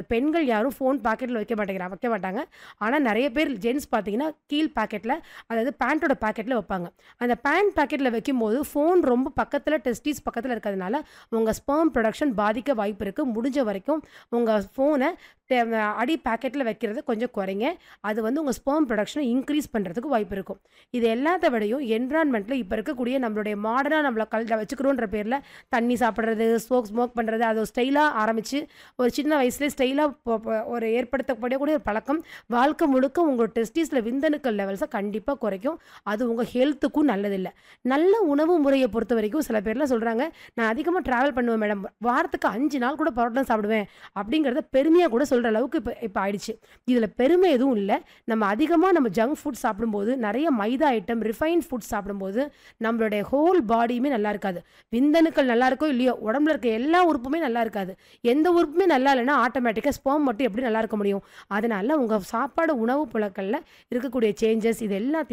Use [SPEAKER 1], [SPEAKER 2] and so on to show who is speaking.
[SPEAKER 1] பெண்கள் யாரும் ஃபோன் பாக்கெட்டில் வைக்க மாட்டேங்கிறாங்க வைக்க மாட்டாங்க ஆனால் நிறைய பேர் ஜென்ஸ் பார்த்தீங்கன்னா கீழ் பாக்கெட்டில் அதாவது பேண்ட்டோட பாக்கெட்டில் வைப்பாங்க அந்த பேண்ட் பாக்கெட்டில் வைக்கும்போது ஃபோன் ரொம்ப பக்கத்தில் டெஸ்டிஸ் பக்கத்தில் இருக்கிறதுனால உங்கள் ஸ்பெர்ம் ப்ரொடக்ஷன் பாதிக்க வாய்ப்பு இருக்குது முடிஞ்ச வரைக்கும் உங்கள் ஃபோனை அடி பாக்கெட்டில் வைக்கிறது கொஞ்சம் குறைங்க அது வந்து உங்கள் ஸ்பெர்ம் ப்ரொடக்ஷனை இன்க்ரீஸ் பண்ணுறதுக்கு வாய்ப்பு இருக்கும் இது எல்லாத்த விடையும் என்விரான்மெண்ட்டில் இப்போ இருக்கக்கூடிய நம்மளுடைய மாடர்னாக நம்மளை கல் வச்சுக்கிறோன்ற பேரில் தண்ணி சாப்பிட்றது ஸ்மோக் ஸ்மோக் பண்ணுறது அது ஸ்டைலாக ஆரம்பித்து ஒரு சின்ன வயசுலேயே ஸ்டைலாக ஒரு ஏற்படுத்தப்படக்கூடிய ஒரு பழக்கம் வாழ்க்கை முழுக்க உங்களோட டெஸ்டிஸில் விந்தணுக்கள் லெவல்ஸை கண்டிப்பாக குறைக்கும் அது உங்கள் ஹெல்த்துக்கும் நல்லதில்லை நல்ல உணவு முறையை பொறுத்த வரைக்கும் சில பேர்லாம் சொல்கிறாங்க நான் அதிகமாக ட்ராவல் பண்ணுவேன் மேடம் வாரத்துக்கு அஞ்சு நாள் கூட பரோட்டா சாப்பிடுவேன் அப்படிங்கிறத பெருமையாக கூட சொல்கிற அளவுக்கு இப்போ இப்போ ஆயிடுச்சு இதில் பெருமை எதுவும் இல்லை நம்ம அதிகமாக நம்ம ஜங்க் ஃபுட் சாப்பிடும்போது நிறைய மைதா ஐட்டம் ரிஃபைன் ஃபுட் சாப்பிடும்போது நம்மளுடைய ஹோல் பாடியுமே நல்லா இருக்காது விந்தணுக்கள் நல்லா இருக்கோ இல்லையோ உடம்புல இருக்க எல்லா உறுப்புமே நல்லா இருக்காது எந்த உறுப்புமே நல்லா இல்லைன்னா ஆட்டோமேட்டிக்காக ஸ்போம் மட்டும் எப்படி நல்லா இருக்க முடியும் அதனால உங்கள் சாப்பாடு உணவு புழக்கல்ல இருக்கக்கூடிய சேஞ்சஸ் இது எல்லாத்தையும்